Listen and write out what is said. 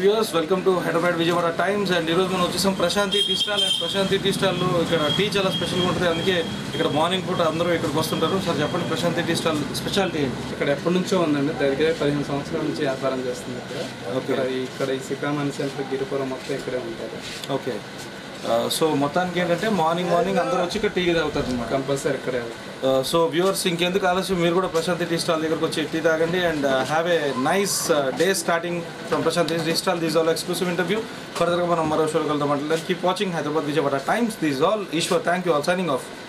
Viewers welcome to Hyderabad Vijayawada Times and ఈరోజు మనం వచ్చేసాం Prashanti tea stall and Prashanti tea స్టాల్లో ఇక్కడ టీ చాలా స్పెషల్గా ఉంటుంది అందుకే ఇక్కడ మార్నింగ్ పూట అందరూ ఇక్కడికి వస్తుంటారు సార్ చెప్పండి ప్రశాంతి టీ స్టాల్ స్పెషాలిటీ ఏంటి ఇక్కడ ఎప్పటి నుంచో ఉందండి దగ్గర పదిహేను సంవత్సరాల నుంచి వ్యాపారం చేస్తుంది ఇక్కడ Okay. ఇక్కడ ఇక్కడ ఈ శ్రీకామణి సెంటర్ గిరిపురం మొత్తం ఇక్కడే ఉంటారు ఓకే సో మొత్తానికి ఏంటంటే మార్నింగ్ మార్నింగ్ అందరూ వచ్చి ఇక్కడ టీ తాగుతారు అనమాట కంపల్సరీ ఇక్కడే సో వ్యూవర్స్ ఇంకెందుకు ఆలస్యం మీరు కూడా ప్రశాంతి టీ స్టాల్ దగ్గరకు వచ్చి టీ తాగండి and have a nice day starting from Prashanti tea stall this all exclusive interview ఫర్దర్గా మనం మరో షోలో కలుద్దాం అంటే keep watching Hyderabad Vijayawada Times this all Eshwar thank you all signing of